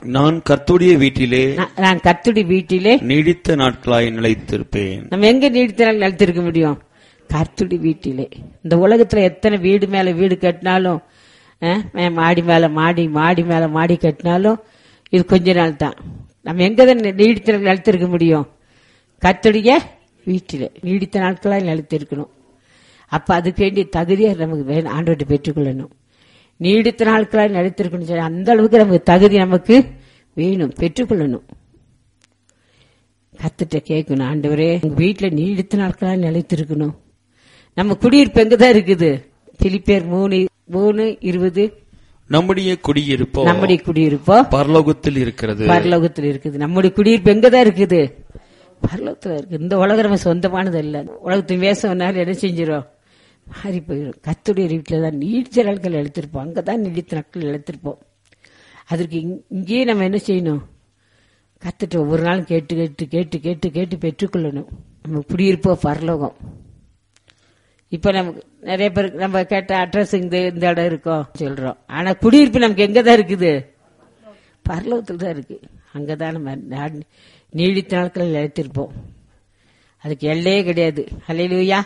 நான் கர்த்துடைய வீட்டிலே நான்- நான் கத்துடி வீட்டிலே நீடித்த நாட்களாய் நிலைத்திருப்பேன் நம்ம எங்க நீடித்தாலும் நிலைத்திருக்க முடியும் கர்த்துடி வீட்டிலே இந்த உலகத்துல எத்தனை வீடு மேல வீடு கட்டினாலும் அஹ், மே- மாடி மேல மாடி மாடி மேல மாடி கட்டினாலும் இது கொஞ்ச நாள் தான் நம்ம எங்க தான் நீடித்த நிலைத்திருக்க முடியும் கர்த்துடைய வீட்டிலே நீடித்த நாட்களாக நிலைத்திருக்கணும் அப்ப அதுக்கு வேண்டிய தகுதியை நமக்கு வேணும் ஆண்டவர்கிட்ட பெற்றுக்கொள்ளணும் நீடித்த நாட்களாக நிலைத்திருக்கணும் சொல்லி அந்த அளவுக்கு நமக்கு தகுதி நமக்கு வேணும் பெற்றுக்கொள்ளணும் கத்துட்ட கேட்கணும் ஆண்டவரே உங்க வீட்டுல நீடித்த நாட்களா நிலைத்திருக்கணும் நம்ம குடியிருப்பு எங்கதான் இருக்குது பிலிப்பேர் மூணு மூணு இருபது நம்முடைய குடியிருப்போ நம்முடைய குடியிருப்போ பரலோகத்தில் இருக்கிறது பரலோகத்துல இருக்குது நம்முடைய குடியிருப்பு எங்கதான் இருக்குது பரலோகத்துல இருக்கு இந்த உலகம் நம்ம சொந்தமானது இல்ல உலகத்தின் வேசம்னால என்ன செஞ்சிடும் மாறி போயிடும் கத்துடைய வீட்டுல தான் நீடித்த நாட்கள் எழுத்திருப்போம் அங்கதான் நீடித்த நாட்கள் எழுத்திருப்போம் அதற்கு இங்- இங்கேயே நம்ம என்ன செய்யணும் கத்துட்டு ஒவ்வொரு நாளும் கேட்டு கேட்டு கேட்டு கேட்டு கேட்டு பெற்றுக்கொள்ளணும் நம்ம குடியிருப்போ பரலோகம் இப்ப நமக்கு நிறைய பேர் நம்ம கேட்ட அட்ரஸ் இந்த இந்த இடம் இருக்கோம் சொல்றோம் ஆனா குடியிருப்பு நமக்கு எங்க தான் இருக்குது பரலோகத்தில் தான் இருக்கு அங்கதான் நம்ம நா- நீடித்த நாட்களில் நிலைத்திருப்போம் அதுக்கு எல்லையே கிடையாது ஹalleluya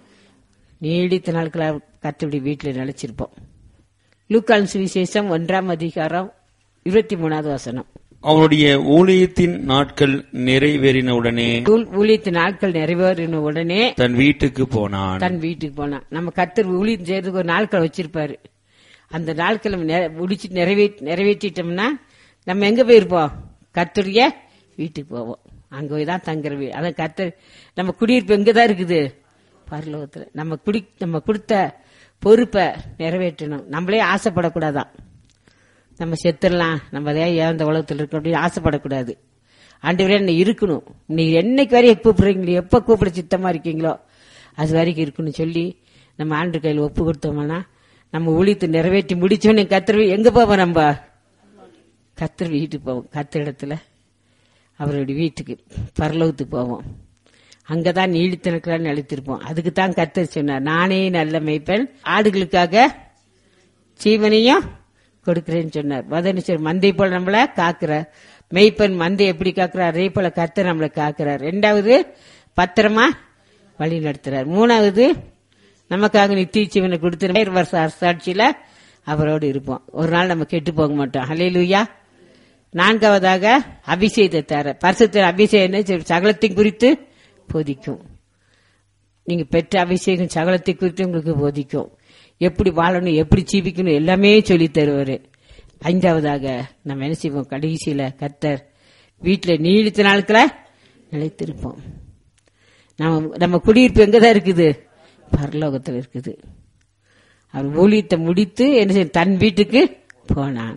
நீடித்த நாட்களாக கத்தபடி வீட்டில் நிலைச்சிருப்போம் லூக்கான் சுவிசேஷம் ஒன்றாம் அதிகாரம் இருபத்தி மூணாவது வசனம் அவனுடைய ஊழியத்தின் நாட்கள் நிறைவேறின உடனே ஊழ்- ஊழியத்து நாட்கள் நிறைவேறின உடனே தன் வீட்டுக்கு போனான் தன் வீட்டுக்கு போனான் நம்ம கத்தர் ஊழியம் செய்யறதுக்கு ஒரு நாட்கள் வச்சிருப்பாரு அந்த நாட்கள் நம்ம நிறை- முடிச்சு நிறைவே நிறைவேற்றிட்டோம்னா நம்ம எங்க போயிருப்போம் கத்தருடைய வீட்டுக்கு போவோம் அங்க போய் தான் தங்குற வீடு அதான் கத்தர் நம்ம குடியிருப்பு எங்க தான் இருக்குது பரலோகத்துல நம்ம குடி நம்ம கொடுத்த பொறுப்பை நிறைவேற்றணும் நம்மளே ஆசைப்படக்கூடாதான் நம்ம செத்துடலாம் நம்ம அதே ஏன் இந்த உலகத்தில் இருக்கணும் அப்படின்னு ஆசைப்படக்கூடாது ஆண்டவரே என்ன இருக்கணும் நீங்க என்னைக்கு வரையும் கூப்பிடுறீங்களோ எப்ப கூப்பிட சித்தமா இருக்கீங்களோ அது வரைக்கும் இருக்கணும் சொல்லி நம்ம ஆண்டு கையில் ஒப்பு கொடுத்தோம்னா நம்ம ஊழியத்தை நிறைவேற்றி முடிச்சோன்னே கத்திர எங்க போவோம் நம்ம கத்தர் வீட்டுக்கு போவோம் கத்திர இடத்துல அவருடைய வீட்டுக்கு பரலோகத்துக்கு போவோம் அங்கதான் நீடித்தனக்கெல்லாம் நிலைத்திருப்போம் அதுக்கு தான் கத்தர் சொன்னார் நானே நல்ல மேய்ப்பன் ஆடுகளுக்காக ஜீவனையும் கொடுக்கிறேன்னு சொன்னார் மதனிச்சர் மந்தை போல நம்மள காக்குறார் மெய்ப்பன் மந்தை எப்படி காக்குறார் அதே போல கர்த்தர் நம்மளை காக்குறார் ரெண்டாவது பத்திரமா வழி நடத்துறார் மூணாவது நமக்காக நித்திய ஜீவனை கொடுத்து வருஷ அரசாட்சியில அவரோடு இருப்போம் ஒரு நாள் நம்ம கெட்டு போக மாட்டோம் ஹalleluya நான்காவதாக அபிஷேகத்தை தர பரிசுத்த அபிஷேகம் என்ன செய்யும்? சகலத்தையும் குறித்து போதிக்கும் நீங்க பெற்ற அபிஷேகம் சகலத்தை குறித்து உங்களுக்கு போதிக்கும் எப்படி வாழணும் எப்படி ஜீவிக்கணும் எல்லாமே சொல்லி தருவாரு ஐந்தாவதாக நம்ம என்ன செய்வோம் கடைசியில கத்தர் வீட்டுல நீடித்த நாட்களை நிலைத்திருப்போம் நம்ம நம்ம குடியிருப்பு எங்கதான் இருக்குது பரலோகத்தில் இருக்குது அவர் ஊழியத்தை முடித்து என்ன செய்ய தன் வீட்டுக்கு போனான்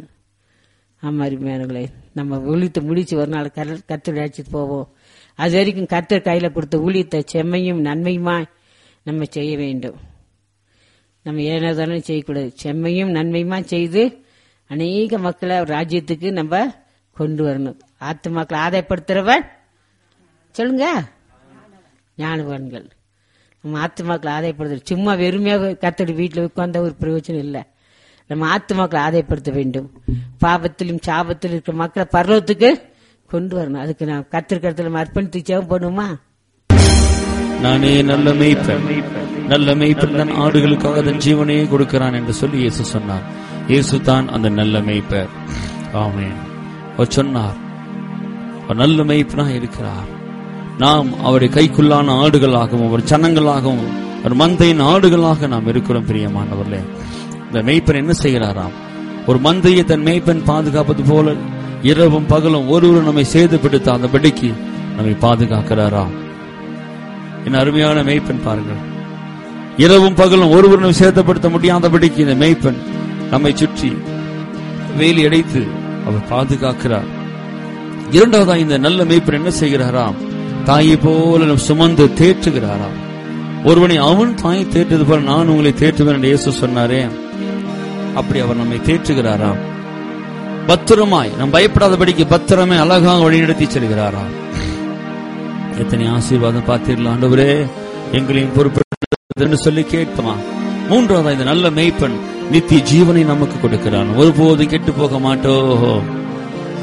ஆமா அருமையானங்களே நம்ம ஊழியத்தை முடிச்சு ஒரு நாள் கத்தர் அழைச்சிட்டு போவோம் அது வரைக்கும் கத்தர் கையில கொடுத்த ஊழியத்தை செம்மையும் நன்மையுமா நம்ம செய்ய வேண்டும் நம்ம ஏனதானே செய்யக்கூடாது செம்மையும் நன்மையுமா செய்து அநேக மக்களை அவர் ராஜ்யத்துக்கு நம்ம கொண்டு வரணும் ஆத்துமாக்களை ஆதாயப்படுத்துறவன் சொல்லுங்க ஞானவான்கள் நம்ம ஆத்துமாக்களை ஆதாயப்படுத்த சும்மா வெறுமையாக கத்தடி வீட்டில் உட்கார்ந்த ஒரு பிரயோஜனம் இல்லை நம்ம ஆத்துமாக்களை ஆதாயப்படுத்த வேண்டும் பாபத்திலும் சாபத்திலும் இருக்கிற மக்களை பர்வத்துக்கு கொண்டு வரணும் அதுக்கு நான் கத்திருக்கிறதுல நம்ம அர்ப்பணித்து ஜெபம் பண்ணுமா நானே நல்ல மேய்ப்பன் நல்ல மேய்ப்பன் தன் ஆடுகளுக்காக தன் ஜீவனையே கொடுக்கிறான் என்று சொல்லி இயேசு சொன்னார் இயேசு தான் அந்த நல்ல மேய்ப்பர் ஆமென் அவர் சொன்னார் அவர் நல்ல மேய்ப்பனா இருக்கிறார் நாம் அவருடைய கைக்குள்ளான ஆடுகளாகவும் அவர் சனங்களாகவும் ஒரு மந்தையின் ஆடுகளாக நாம் இருக்கிறோம் பிரியமானவர்களே இந்த மேய்ப்பன் என்ன செய்கிறாராம் ஒரு மந்தையை தன் மேய்ப்பன் பாதுகாப்பது போல இரவும் பகலும் ஒருவர் நம்மை சேதப்படுத்த அந்த படிக்கு நம்மை பாதுகாக்கிறாராம் என் அருமையான மேய்ப்பன் பாருங்கள் இரவும் பகலும் ஒருவரும் சேதப்படுத்த முடியாதபடிக்கு இந்த மேய்ப்பன் நம்மை சுற்றி வேலி அடைத்து அவர் பாதுகாக்கிறார் இரண்டாவதா இந்த நல்ல மேய்ப்பன் என்ன செய்கிறாராம் தாயை போல நம் சுமந்து தேற்றுகிறாராம் ஒருவனை அவன் தாயை தேற்றுவது போல நான் உங்களை தேற்றுவேன் என்று இயேசு சொன்னாரே அப்படி அவர் நம்மை தேற்றுகிறாராம் பத்திரமாய் நம் பயப்படாதபடிக்கு பத்திரமே அழகாக வழிநடத்தி செல்கிறாராம் எத்தனை ஆசீர்வாதம் பார்த்தீர்களா ஆண்டவரே எங்களையும் பொறுப்பு சொல்லி கேட்போமா மூன்றாவது இந்த நல்ல மேய்ப்பன் நித்திய ஜீவனை நமக்கு கொடுக்கிறான் ஒருபோதும் கெட்டு போக மாட்டோம்